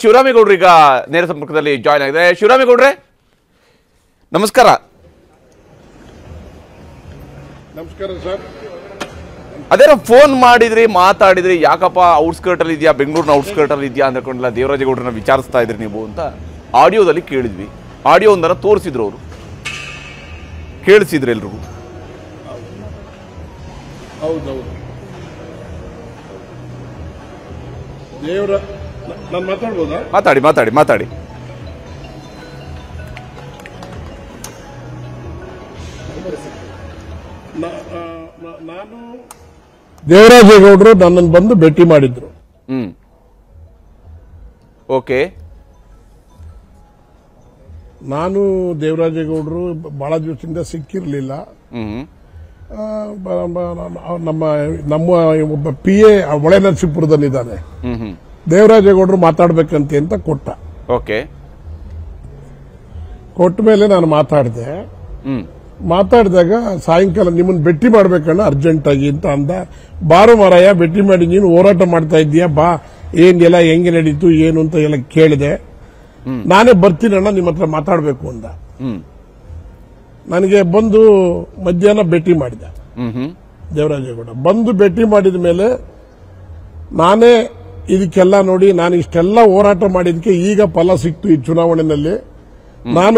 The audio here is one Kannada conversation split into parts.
ಶಿವರಾಮೇಗೌಡರು ಈಗ ನೇರ ಸಂಪರ್ಕದಲ್ಲಿ ಜಾಯ್ನ್ ಆಗಿದೆ ಶಿವರಾಮೇಗೌಡ್ರೆ ನಮಸ್ಕಾರ ನಮಸ್ಕಾರ ಸರ್ ಅದೇನೋ ಫೋನ್ ಮಾಡಿದ್ರಿ ಮಾತಾಡಿದ್ರಿ ಯಾಕಪ್ಪ ಔಟ್ಸ್ಕರ್ಟ್ ಅಲ್ಲಿ ಇದೆಯಾ ಬೆಂಗಳೂರಿನ ಔಟ್ಸ್ಕರ್ಟ್ ಅಲ್ಲಿ ಇದೆಯಾ ಅಂದ್ಕೊಂಡಿಲ್ಲ ದೇವರಾಜೇಗೌಡರನ್ನ ವಿಚಾರಿಸ್ತಾ ಇದ್ರಿ ನೀವು ಅಂತ ಆಡಿಯೋದಲ್ಲಿ ಕೇಳಿದ್ವಿ ಆಡಿಯೋ ಒಂದನ್ನ ತೋರಿಸಿದ್ರು ಅವರು ಕೇಳಿಸಿದ್ರು ಎಲ್ರಿಗೂ ಹೌದೌದು ದೇವರ ನಾನು ಮಾತಾಡ್ಬೋದಾ ಮಾತಾಡಿ ಮಾತಾಡಿ ಮಾತಾಡಿ ನ- ಆ, ನ- ನಾನು ದೇವರಾಜೇಗೌಡರು ನನ್ನನ್ನು ಬಂದು ಭೇಟಿ ಮಾಡಿದ್ರು ಹ್ಮ್ ಓಕೆ ನಾನು ದೇವರಾಜೇಗೌಡರು ಬಹಳ ದಿವಸದಿಂದ ಸಿಕ್ಕಿರಲಿಲ್ಲ ಹ್ಮ್ ನಮ್ಮ ನಮ್ಮ ಒಬ್ಬ ಪಿ ಎ ಒಳೆ ನರಸೀಪುರದಲ್ಲಿದ್ದಾನೆ ಹ್ಮ್ ಹ್ಮ್ ದೇವರಾಜೇಗೌಡರು ಮಾತಾಡ್ಬೇಕಂತೆ ಅಂತ ಕೊಟ್ಟ ಓಕೆ ಕೊಟ್ಟ ಮೇಲೆ ನಾನು ಮಾತಾಡಿದೆ ಹ್ಮ್ ಮಾತಾಡಿದಾಗ ಸಾಯಂಕಾಲ ನಿಮ್ಮನ್ನ ಭೇಟಿ ಮಾಡ್ಬೇಕಣ್ಣ ಅರ್ಜೆಂಟ್ ಆಗಿ ಅಂತ ಅಂದ ಬಾರು ಮಾರಾಯ ಭೇಟಿ ಮಾಡಿ ನೀನು ಹೋರಾಟ ಮಾಡ್ತಾ ಇದ್ದೀಯಾ ಬಾ ಏನ್ ಎಲ್ಲ ಹೆಂಗೆ ನಡೀತು ಏನು ಅಂತ ಎಲ್ಲ ಕೇಳಿದೆ ನಾನೇ ಬರ್ತೀನಣ್ಣ ನಿಮ್ಮ ಹತ್ರ ಮಾತಾಡಬೇಕು ಅಂದ ಹ್ಮ್ ನನಗೆ ಬಂದು ಮಧ್ಯಾಹ್ನ ಭೇಟಿ ಮಾಡಿದ ಹ್ಮ್ ಹ್ಮ್ ದೇವರಾಜೇಗೌಡ ಬಂದು ಭೇಟಿ ಮಾಡಿದ ಮೇಲೆ ನಾನೇ ಇದಕ್ಕೆಲ್ಲ ನೋಡಿ ನಾನು ಇಷ್ಟೆಲ್ಲ ಹೋರಾಟ ಮಾಡಿದಕ್ಕೆ ಈಗ ಫಲ ಸಿಕ್ತು ಈ ಚುನಾವಣೆಯಲ್ಲಿ ನಾನು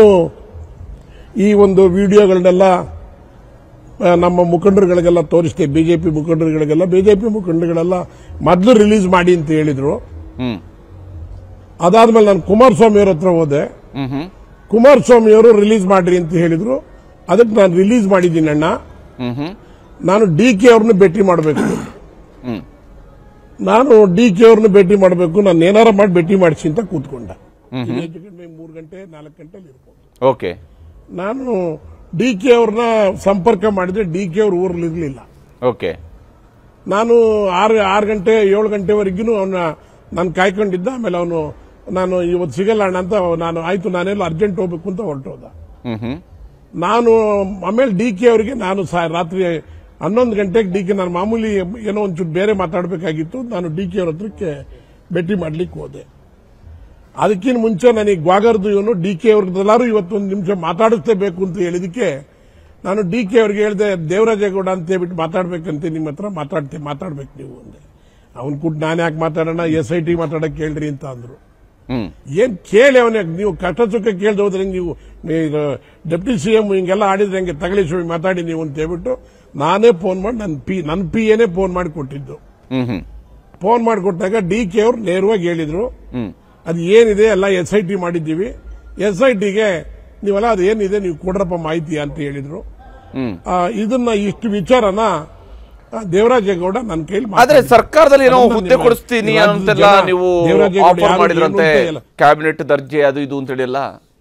ಈ ಒಂದು ವಿಡಿಯೋಗಳನ್ನೆಲ್ಲ ಆ, ನಮ್ಮ ಮುಖಂಡರುಗಳಿಗೆಲ್ಲ ತೋರಿಸ್ತೆ ಬಿಜೆಪಿ ಮುಖಂಡರುಗಳಿಗೆಲ್ಲ ಬಿಜೆಪಿ ಮುಖಂಡರುಗಳೆಲ್ಲ ಮೊದಲು ರಿಲೀಸ್ ಮಾಡಿ ಅಂತ ಹೇಳಿದ್ರು ಹ್ಮ್ ಅದಾದ್ಮೇಲೆ ನಾನು ಕುಮಾರಸ್ವಾಮಿ ಅವ್ರ ಹತ್ರ ಹೋದೆ ಹ್ಮ್ ಹ್ಮ್ ಕುಮಾರಸ್ವಾಮಿ ಅವರು ರಿಲೀಸ್ ಮಾಡ್ರಿ ಅಂತ ಹೇಳಿದ್ರು ಅದಕ್ಕೆ ನಾನು ರಿಲೀಸ್ ಮಾಡಿದ್ದೀನಿ ಅಣ್ಣ ಹ್ಮ್ ಹ್ಮ್ ನಾನು ಡಿ ಕೆ ಅವ್ರನ್ನ ಭೇಟಿ ಮಾಡಬೇಕು ಹ್ಮ್ ನಾನು ಡಿ ಕೆ ಅವ್ರನ್ನ ಭೇಟಿ ಮಾಡಬೇಕು ನಾನು ಏನಾರ ಮಾಡಿ ಭೇಟಿ ಮಾಡಿಸಿ ಅಂತ ಕೂತ್ಕೊಂಡ ಇದು ಹೆಚ್ಚು ಕಡಿಮೆ ಮೂರು ಗಂಟೆ ನಾಲ್ಕು ಗಂಟೆಲಿ ಇರ್ಬೋದು ಓಕೆ ನಾನು ಡಿ ಕೆ ಅವ್ರನ್ನ ಸಂಪರ್ಕ ಮಾಡಿದ್ರೆ ಡಿ ಕೆ ಅವ್ರ ಊರಲ್ಲಿ ಇರಲಿಲ್ಲ ಓಕೆ ನಾನು ಆರು ಆರು ಗಂಟೆ ಏಳು ಗಂಟೆವರೆಗೂ ಅವನ ನಾನು ಕಾಯ್ಕೊಂಡಿದ್ದ ಆಮೇಲೆ ಅವನು ನಾನು ಇವತ್ತು ಸಿಗಲ್ಲ ಅಣ್ಣ ಅಂತ ನಾನು ಆಯ್ತು ನಾನೆಲ್ಲ ಅರ್ಜೆಂಟ್ ಹೋಗ್ಬೇಕು ಅಂತ ಹೊರಟೋದ ಹ್ಮ್ ಹ್ಮ್ ನಾನು ಆಮೇಲೆ ಡಿ ಕೆ ಅವರಿಗೆ ನಾನು ಸಾ- ರಾತ್ರಿ ಹನ್ನೊಂದು ಗಂಟೆಗೆ ಡಿ ಕೆ ನಾನು ಮಾಮೂಲಿ ಏನೋ ಒಂಚೂರು ಬೇರೆ ಮಾತಾಡಬೇಕಾಗಿತ್ತು ನಾನು ಡಿ ಕೆ ಅವ್ರ ಹತ್ರಕ್ಕೆ ಭೇಟಿ ಮಾಡ್ಲಿಕ್ಕೆ ಹೋದೆ ಅದಕ್ಕಿಂತ ಮುಂಚೆ ನನಗೆ ಗ್ವಾಗರ್ದು ಇವನು ಡಿ ಕೆ ಅವ್ರದ್ದೆಲ್ಲರೂ ಇವತ್ತೊಂದು ನಿಮಿಷ ಮಾತಾಡಿಸ್ಲೇಬೇಕು ಅಂತ ಹೇಳಿದಕ್ಕೆ ನಾನು ಡಿ ಕೆ ಅವ್ರಿಗೆ ಹೇಳಿದೆ ದೇವರಾಜೇಗೌಡ ಅಂತ ಹೇಳ್ಬಿಟ್ಟು ಮಾತಾಡ್ಬೇಕಂತೆ ನಿಮ್ಮ ಹತ್ರ ಮಾತಾಡ್ತೆ ಮಾತಾಡ್ಬೇಕು ನೀವು ಅಂದೆ ಅವನ್ ಕೂಡ ನಾನು ಯಾಕೆ ಮಾತಾಡೋಣ ಎಸ್ ಐ ಟಿ ಮಾತಾಡಕ್ಕೆ ಹೇಳ್ರಿ ಅಂತ ಅಂದ್ರು ಹ್ಮ್ ಏನ್ ಕೇಳಿ ಅವನ ನೀವು ಕಷ್ಟ ಸುಖ ಕೇಳ್ದೆ ಹೋದ್ರೆ ನೀವು ಡೆಪ್ಟಿ ಸಿಎಂ ಹಿಂಗೆಲ್ಲ ಆಡಿದ್ರೆ ಹಂಗೆ ತಗಲಿ ಸುಳಿ ಮಾತಾಡಿ ನೀವು ಅಂತ ಹೇಳ್ಬಿಟ್ಟು ನಾನೇ ಫೋನ್ ಮಾಡಿ ನನ್ನ ಪಿ ನನ್ನ ಪಿ ಎನೇ ಫೋನ್ ಮಾಡಿ ಕೊಟ್ಟಿದ್ದು ಹ್ಮ್ ಹ್ಮ್ ಫೋನ್ ಮಾಡಿಕೊಟ್ಟಾಗ ಡಿ ಕೆ ಅವ್ರು ನೇರವಾಗಿ ಹೇಳಿದ್ರು ಹ್ಮ್ ಅದು ಏನಿದೆ ಎಲ್ಲ ಎಸ್ ಐ ಟಿ ಮಾಡಿದ್ದೀವಿ ಎಸ್ ಐ ಟಿಗೆ ನೀವೆಲ್ಲ ಅದು ಏನಿದೆ ನೀವು ಕೊಡ್ರಪ್ಪ ಮಾಹಿತಿ ಅಂತ ಹೇಳಿದ್ರು ಹ್ಮ್ ಆ, ಇದನ್ನ ಇಷ್ಟು ವಿಚಾರನ ಆ, ದೇವರಾಜೇಗೌಡ ನನ್ನ ಕೈಲಿ ಆದ್ರೆ ಮಾತಾಡಿದ್ರು. ಸರ್ಕಾರದಲ್ಲಿ ಏನೋ ಅದನ್ನ ಹುದ್ದೆ ನಿಮ್ಮ ಕೊಡಿಸ್ತೀನಿ ರಾಜ್ಯದ ಅಂತೆಲ್ಲ ಜನ ನೀವು ದೇವರಾಜೇಗೌಡ ಆಫರ್ ಯಾರು ಮಾಡಿದ್ರಂತೆ ಏನು ಅಂತ ಎಲ್ಲ. ಕ್ಯಾಬಿನೆಟ್ ದರ್ಜೆ ಅದು ಇದು ಅಂತೇಳಿ ಎಲ್ಲ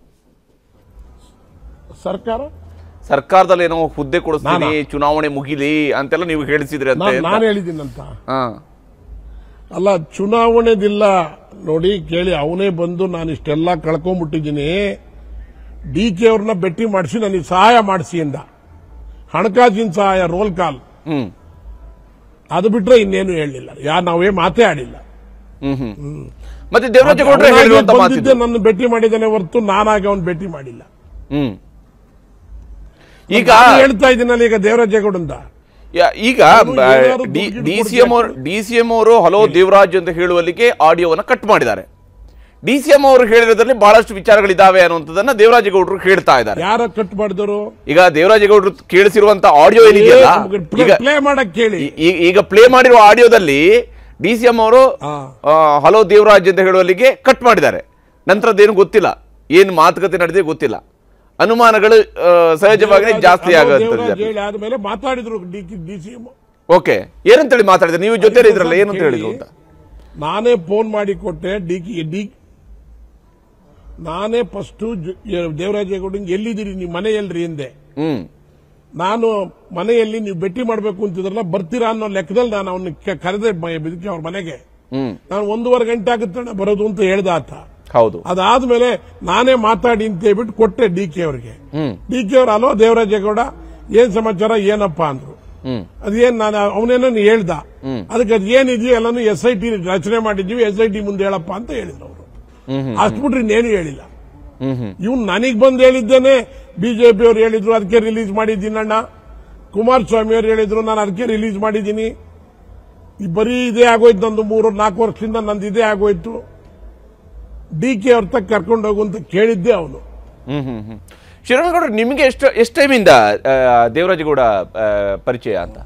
ಸರ್ಕಾರ ಸರ್ಕಾರದಲ್ಲಿ ಏನೋ ಹುದ್ದೆ ಕೊಡಿಸ್ತೀನಿ ಚುನಾವಣೆ ಮುಗಿಲಿ ಅಂತೆಲ್ಲ ನೀವು ಹೇಳಿಸಿದ್ರಿ ಅಂತ ನಾನು ನಾನು ಹೇಳಿದ್ದೀನಂತ ಹಾ ಅಲ್ಲ ಚುನಾವಣೆದಿಲ್ಲ ನೋಡಿ ಕೇಳಿ ಅವನೇ ಬಂದು ನಾನು ಇಷ್ಟೆಲ್ಲ ಕಳ್ಕೊಂಡ್ಬಿಟ್ಟಿದ್ದೀನಿ ಡಿ ಕೆ ಅವ್ರನ್ನ ಭೇಟಿ ಮಾಡಿಸಿ ನನಗೆ ಸಹಾಯ ಮಾಡಿಸಿ ಅಂದ ಹಣಕಾಸಿನ ಸಹಾಯ ರೋಲ್ ಕಾಲ್ ಹ್ಮ್ ಅದು ಬಿಟ್ರೆ ಇನ್ನೇನು ಹೇಳಲಿಲ್ಲ ಯಾ ನಾವೇ ಮಾತೇ ಆಡಿಲ್ಲ ಹ್ಮ್ ಹ್ಮ್ ಮತ್ತೆ ದೇವರಾಜೇಗೌಡರು ಅವನಾಗೆ ಹೇಳಿರುವಂತ ಬಂದಿದ್ದೆ ಮಾತಿದ್ದು ನನ್ನ ಭೇಟಿ ಮಾಡಿದ್ದಾನೆ ಹೊರತು ನಾನಾಗಿ ಅವನು ಭೇಟಿ ಮಾಡಿಲ್ಲ ಹ್ಮ್ ಈಗ ನಾನು ಹೇಳ್ತಾ ಇದ್ದೀನಲ್ಲ ಈಗ ದೇವರಾಜೇಗೌಡ ಅಂತ ಯಾ- ಈಗ ಅವ್ರು ಏನಾದ್ರು ದುಡ್ಡು ಗಿಡ್ಡು ಡಿ ಸಿ ಎಂ ಅವರು ಡಿ ಸಿ ಎಂ ಅವರು ಹಲೋ ದೇವರಾಜ್ ಅಂತ ಹೇಳುವಲ್ಲಿಗೆ ಆಡಿಯೋವನ್ನ ಕಟ್ ಮಾಡಿದ್ದಾರೆ ಡಿ ಸಿ ಎಂ ಅವರು ಹೇಳಿರೋದ್ರಲ್ಲಿ ಬಹಳಷ್ಟು ವಿಚಾರಗಳಿದಾವೆ ಅನ್ನುವಂಥದ್ದನ್ನ ದೇವರಾಜೇಗೌಡರು ಹೇಳ್ತಾ ಇದ್ದಾರೆ ಯಾರ ಕಟ್ ಮಾಡಿದವರು ಈಗ ದೇವರಾಜೇಗೌಡರು ಕೇಳಿಸಿರುವಂತ ಆಡಿಯೋ ಏನಿದೆಯಲ್ಲ ಈಗ ಪ್ಲೇ ಮಾಡಕ್ ಕೇಳಿ ಈ- ಈ- ಈಗ ಪ್ಲೇ ಮಾಡಿರುವ ಆಡಿಯೋದಲ್ಲಿ ಡಿ ಸಿ ಎಂ ಅವರು ಹಾ. ಆ, ಹಲೋ ದೇವರಾಜ್ ಅಂತ ಹೇಳುವಲ್ಲಿಗೆ ಕಟ್ ಮಾಡಿದ್ದಾರೆ ನಂತರದ್ದೇನು ಗೊತ್ತಿಲ್ಲ ಏನು ಮಾತುಕತೆ ನಡೆದಿದೆ ಗೊತ್ತಿಲ್ಲ ಅನುಮಾನಗಳು ಆ, ಸಹಜವಾಗಿ ಜಾಸ್ತಿ ದೇವರಾಜ್ ಆಗುತ್ತೆ ಹೇಳಿ ಆದ್ಮೇಲೆ ಮಾತಾಡಿದ್ರು D D C M okay ಏನಂತೇಳಿ ಮಾತಾಡಿದ್ರೆ ನೀವು ಜೊತೆ ಇದ್ರಲ್ಲ ಏನಂತ ಹೇಳಿದ್ರು ಅಂತ ನಾನೇ ಫೋನ್ ಮಾಡಿ ಕೊಟ್ಟೆ ಡಿ ಡಿ ನಾನೇ ಫಸ್ಟ್ ದೇವರಾಜೇಗೌಡಂಗೆ ಎಲ್ಲಿದ್ದೀರಿ ನೀವು ಮನೆ ಎಲ್ರಿ ಎಂದೆ ಹ್ಮ್ ನಾನು ಮನೆಯಲ್ಲಿ ನೀವು ಭೇಟಿ ಮಾಡಬೇಕು ಅಂತಿದ್ರಲ್ಲ ಬರ್ತೀರಾ ಅನ್ನೋ ಲೆಕ್ಕದಲ್ಲಿ ನಾನು ಅವನ್ನ ಕರೆದೆ ಮ- ಇದಕ್ಕೆ ಅವ್ರ ಮನೆಗೆ ಹ್ಮ್ ನಾನು ಒಂದೂವರೆ ಗಂಟೆ ಆಗುತ್ತಣ್ಣ ಬರೋದು ಅಂತ ಹೇಳ್ದ ಆತ ಹೌದು ಅದಾದ್ಮೇಲೆ ನಾನೇ ಮಾತಾಡಿ ಅಂತ ಹೇಳ್ಬಿಟ್ಟು ಕೊಟ್ಟೆ ಡಿ ಕೆ ಅವ್ರಿಗೆ ಹ್ಮ್ ಡಿ ಕೆ ಅವ್ರು ಅಲೋ ದೇವರಾಜೇಗೌಡ ಏನ್ ಸಮಾಚಾರ ಏನಪ್ಪ ಅಂದ್ರು ಹ್ಮ್ ಅದೇನ್ ನಾನು ಅವನೇನೋ ಹೇಳ್ದ ಅದಕ್ಕೆ ಅದ್ ಏನಿದೆಯೋ ಎಲ್ಲಾನು ಎಸ್ ಐ ಟಿ ರಚನೆ ಮಾಡಿದ್ವಿ ಎಸ್ ಐ ಟಿ ಮುಂದೆ ಹೇಳಪ್ಪ ಅಂತ ಹೇಳಿದ್ರು ಅವರು ಅಷ್ಟು ಬಿಟ್ರೆ ಇನ್ನೇನು ಹೇಳಿಲ್ಲ ಹ್ಮ್ ಹ್ಮ್ ಇವ್ನು ನನಗ್ ಬಂದು ಹೇಳಿದ್ದೇನೆ ಬಿಜೆಪಿ ಅವ್ರು ಹೇಳಿದ್ರು ಅದಕ್ಕೆ ರಿಲೀಸ್ ಮಾಡಿದ್ದೀನಿ ಅಣ್ಣ ಕುಮಾರಸ್ವಾಮಿ ಅವರು ಹೇಳಿದ್ರು ನಾನು ಅದಕ್ಕೆ ರಿಲೀಸ್ ಮಾಡಿದ್ದೀನಿ ಈ ಬರೀ ಇದೇ ಆಗೋಯ್ತು ನಂದು ಮೂರು ನಾಲ್ಕು ವರ್ಷದಿಂದ ನಂದು ಇದೇ ಆಗೋಯ್ತು ಡಿ ಕೆ ಅವ್ರ ತಕ್ಕ ಕರ್ಕೊಂಡು ಹೋಗು ಅಂತ ಕೇಳಿದ್ದೆ ಅವನು ಹ್ಮ್ ಹ್ಮ್ ಹ್ಮ್ ಶಿವರಾಮೇಗೌಡರು ನಿಮಗೆ ಎಷ್ಟು ಎಷ್ಟು ಟೈಮಿಂದ ಆ, ದೇವರಾಜಗೌಡ ಆ, ಪರಿಚಯ ಅಂತ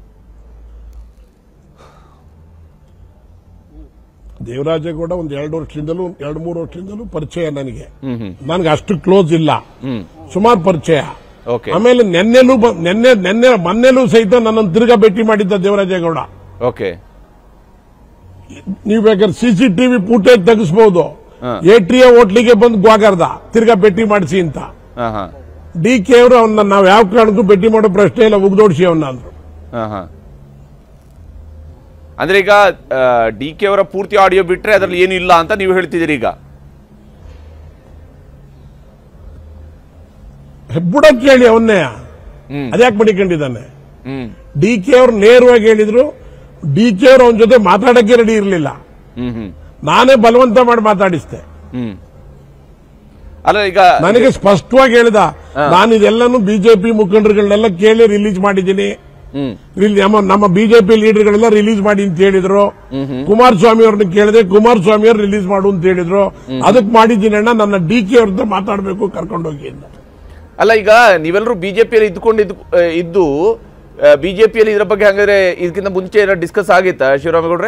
ದೇವರಾಜೇಗೌಡ ಒಂದು ಎರಡು ವರ್ಷದಿಂದಲೂ ಎರಡು ಮೂರು ವರ್ಷದಿಂದಲೂ ಪರಿಚಯ ನನಗೆ ಹ್ಮ್ ಹ್ಮ್ ನನಗೆ ಅಷ್ಟು ಕ್ಲೋಸ್ ಇಲ್ಲ ಹ್ಮ್ ಸುಮಾರು ಪರಿಚಯ ಓಕೆ ಆಮೇಲೆ ನೆನ್ನೆಲೂ ಬ- ನೆನ್ನೆ ನೆನ್ನೆ ಮೊನ್ನೆಲೂ ಸಹಿತ ನನ್ನನ್ನು ತಿರ್ಗಾ ಭೇಟಿ ಮಾಡಿದ್ದ ದೇವರಾಜೇಗೌಡ ಓಕೆ ನೀವು ಬೇಕಾದ್ರೆ ಸಿಸಿಟಿವಿ ಫುಟೇಜ್ ತೆಗಿಸಬಹುದು ಹಾ. ಎಟಿಎ ಹೋಟ್ಲಿಗೆ ಬಂದು ಗ್ವಾಗರ್ದ ತಿರ್ಗಾ ಭೇಟಿ ಮಾಡಿಸಿ ಅಂತ ಹಾ ಹಾ ಡಿ ಕೆ ಅವರು ಅವನ್ನ ನಾವು ಯಾವ ಕಾರಣಕ್ಕೂ ಭೇಟಿ ಮಾಡೋ ಪ್ರಶ್ನೆ ಇಲ್ಲ ಉಗ್ದೋಡಿಸಿ ಅವನ್ನ ಅಂದ್ರು ಹಾ ಹಾ ಅಂದ್ರೆ ಈಗ ಡಿ ಕೆ ಅವರ ಪೂರ್ತಿ ಆಡಿಯೋ ಬಿಟ್ರೆ ಅದ್ರಲ್ಲಿ ಏನು ಇಲ್ಲ ಅಂತ ನೀವು ಹೇಳ್ತಿದ್ದೀರಿ ಈಗ ಬುಡಕ್ಕೆ ಹೇಳಿ ಅವನ್ನೇ ಹ್ಮ್ ಅದ್ಯಾಕೆ ಮಡಿಕೊಂಡಿದ್ದಾನೆ ಹ್ಮ್ ಡಿ ಕೆ ಅವ್ರು ನೇರವಾಗಿ ಹೇಳಿದ್ರು ಡಿ ಕೆ ಅವ್ರು ಅವನ ಜೊತೆ ಮಾತಾಡಕ್ಕೆ ರೆಡಿ ಇರಲಿಲ್ಲ ಹ್ಮ್ ಹ್ಮ್ ನಾನೇ ಬಲವಂತ ಮಾಡಿ ಮಾತಾಡಿಸ್ದೆ ಹ್ಮ್ ಅಲ್ಲ ಈಗ ನನಗೆ ಸ್ಪಷ್ಟವಾಗಿ ಹೇಳಿದ ನಾನು ಇದೆಲ್ಲನೂ ಬಿಜೆಪಿ ಮುಖಂಡರುಗಳನ್ನೆಲ್ಲ ಕೇಳಿ ರಿಲೀಸ್ ಮಾಡಿದ್ದೀನಿ ಹ್ಮ್ ಇಲ್ಲಿ ನಮ್ಮ ನಮ್ಮ ಬಿಜೆಪಿ ಲೀಡರ್ಗಳೆಲ್ಲ ರಿಲೀಸ್ ಮಾಡಿ ಅಂತ ಹೇಳಿದ್ರು ಕುಮಾರಸ್ವಾಮಿ ಅವ್ರನ್ನ ಕೇಳಿದೆ ಕುಮಾರಸ್ವಾಮಿ ಅವ್ರು ರಿಲೀಸ್ ಮಾಡು ಅಂತ ಹೇಳಿದ್ರು ಅದಕ್ಕೆ ಮಾಡಿದ್ದೀನಿ ಅಣ್ಣ ನನ್ನ ಡಿ ಕೆ ಅವ್ರದ್ದು ಮಾತಾಡಬೇಕು ಕರ್ಕೊಂಡೋಗಿ ಅಂತ ಅಲ್ಲ ಈಗ ನೀವೆಲ್ಲರೂ ಬಿಜೆಪಿಯಲ್ಲಿ ಇದ್ಕೊಂಡು ಇದ್ದು ಆ, ಇದ್ದು ಬಿಜೆಪಿಯಲ್ಲಿ ಇದ್ರ ಬಗ್ಗೆ ಹಂಗಾದ್ರೆ ಇದಕ್ಕಿಂತ ಮುಂಚೆ ಏನೋ ಡಿಸ್ಕಸ್ ಆಗಿತ್ತಾ ಶಿವರಾಮೇಗೌಡ್ರೆ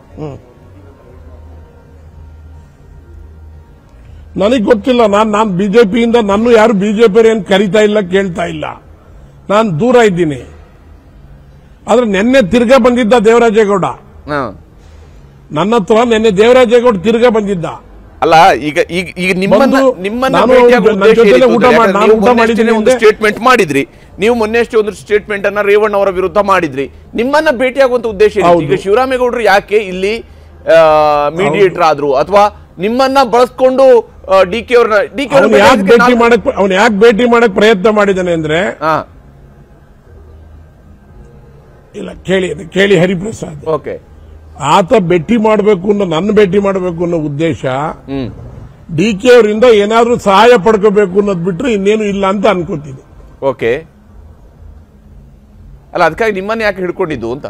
ನನಗೆ ಗೊತ್ತಿಲ್ಲ ನಾನು ನಾನು ಬಿಜೆಪಿಯಿಂದ ನಾನು ಯಾರು ಬಿಜೆಪಿ ಏನು ಕರಿತಾ ಇಲ್ಲ ಕೇಳ್ತಾ ಇಲ್ಲ ನಾನು ದೂರ ಇದ್ದೀನಿ ಆದ್ರೆ ನಿನ್ನೆ ತಿರ್ಗಾ ಬಂದಿದ್ದ ದೇವರಾಜೇಗೌಡ ಹಾ ನನ್ನ ಹತ್ರ ನಿನ್ನೆ ದೇವರಾಜೇಗೌಡ ತಿರ್ಗಾ ಬಂದಿದ್ದ ಅಲ್ಲ ಈಗ ಈಗ ಈಗ ನಿಮ್ಮನ್ನ ಬಂದು ನಿಮ್ಮನ್ನ ನಾನು ಭೇಟಿಯಾಗುವ ನನ್ನ ಉದ್ದೇಶ ಜೊತೆಲೇ ಏನಿತ್ತು ಊಟ ಅಂದ್ರೆ ಮಾಡಿ- ಯಾಕಂದ್ರೆ ನಾನು ನೀವು ಊಟ ಮೊನ್ನೆಷ್ಟೇ ಮಾಡಿದ್ದೀನಿ ಒಂದು ಹಿಂದೆ. ಸ್ಟೇಟ್ಮೆಂಟ್ ಮಾಡಿದ್ರಿ ನೀವು ಮೊನ್ನೆಷ್ಟೇ ಒಂದು ಸ್ಟೇಟ್ಮೆಂಟ್ ಅನ್ನ ರೇವಣ್ಣ ಅವರ ವಿರುದ್ಧ ಮಾಡಿದ್ರಿ ನಿಮ್ಮನ್ನ ಭೇಟಿಯಾಗುವಂತ ಉದ್ದೇಶ ಏನಿತ್ತು? ಹೌದು. ಈಗ ಶಿವರಾಮೇಗೌಡರು ಯಾಕೆ ಇಲ್ಲಿ ಮೀಡಿಯೇಟರ್ ಆದ್ರು ಅಥವಾ ನಿಮ್ಮನ್ನ ಬಳಸ್ಕೊಂಡು ಡಿ ಕೆ ಅವ್ರನ್ನ ಡಿ ಕೆ ಅವನು ಯಾಕೆ ಭೇಟಿ ಮಾಡಕ್ ಅವನು ಯಾಕೆ ಭೇಟಿ ಮಾಡಕ್ ಪ್ರಯತ್ನ ಮಾಡಿದ್ದಾನೆ ಅಂದ್ರೆ ಇಲ್ಲ ಕೇಳಿ ಕೇಳಿ ಹರಿಪ್ರಸಾದ್ ಓಕೆ ಆತ ಭೇಟಿ ಮಾಡಬೇಕು ಅನ್ನೋ ನನ್ನ ಭೇಟಿ ಮಾಡಬೇಕು ಅನ್ನೋ ಉದ್ದೇಶ ಹ್ಮ್ ಡಿ ಕೆ ಅವರಿಂದ ಏನಾದ್ರೂ ಸಹಾಯ ಪಡ್ಕೋಬೇಕು ಅನ್ನೋದು ಬಿಟ್ರೆ ಇನ್ನೇನು ಇಲ್ಲ ಅಂತ ಅನ್ಕೋತೀನಿ ಓಕೆ ಅಲ್ಲ ಅದಕ್ಕಾಗಿ ನಿಮ್ಮನ್ನ ಯಾಕೆ ಹಿಡ್ಕೊಂಡಿದ್ದು ಅಂತ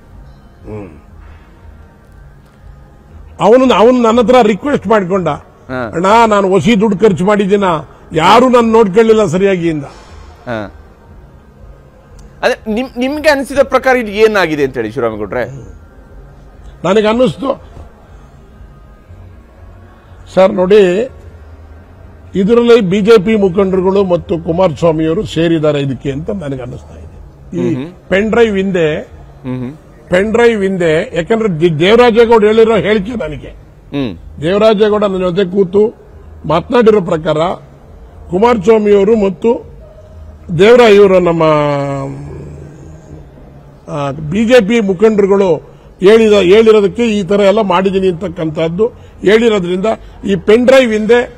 ಅವನು ಅವನು ನನ್ನ ಹತ್ರ ರಿಕ್ವೆಸ್ಟ್ ಮಾಡ್ಕೊಂಡ ಹಾ. ಅಣ್ಣ ನಾನು ಹೊಸಿ ದುಡ್ಡು ಖರ್ಚು ಮಾಡಿದ್ದೀನ ಯಾರು ನಾನು ನೋಡ್ಕೊಳ್ಳಿಲ್ಲ ಸರಿಯಾಗಿ ಇಂದ ಹಾ. ಅದೇ ನಿಮ್ ನಿಮ್ಗೆ ಅನಿಸಿದ ಪ್ರಕಾರ ಇಲ್ಲಿ ಏನಾಗಿದೆ ಅಂತ ಹೇಳಿ ಶಿವರಾಮೇಗೌಡ್ರೆ ನನಗೆ ಅನ್ನಿಸ್ತು ಸರ್ ನೋಡಿ ಇದರಲ್ಲಿ ಬಿಜೆಪಿ ಮುಖಂಡರುಗಳು ಮತ್ತು ಕುಮಾರಸ್ವಾಮಿಯವರು ಸೇರಿದ್ದಾರೆ ಇದಕ್ಕೆ ಅಂತ ನನಗೆ ಅನ್ನಿಸ್ತಾ ಇದೆ ಈ ಪೆನ್ ಡ್ರೈವ್ ಹಿಂದೆ ಹ್ಮ್ ಹ್ಮ್ ಪೆನ್ ಡ್ರೈವ್ ಹಿಂದೆ ಯಾಕಂದ್ರೆ ದಿ- ದೇವರಾಜೇಗೌಡ ಹೇಳಿರೋ ಹೇಳಿಕೆ ನನಗೆ ಹ್ಮ್ ದೇವರಾಜೇಗೌಡ ನನ್ನ ಜೊತೆ ಕೂತು ಮಾತನಾಡಿರೋ ಪ್ರಕಾರ ಕುಮಾರಸ್ವಾಮಿಯವರು ಮತ್ತು ದೇವರ ಇವರು ನಮ್ಮ ಬಿಜೆಪಿ ಮುಖಂಡರುಗಳು ಹೇಳಿದ ಹೇಳಿರೋದಕ್ಕೆ ಈ ತರ ಎಲ್ಲ ಮಾಡಿದ್ದೀನಿ ಅಂತಕ್ಕಂಥದ್ದು ಹೇಳಿರೋದ್ರಿಂದ ಈ ಪೆನ್ ಡ್ರೈವ್ ಹಿಂದೆ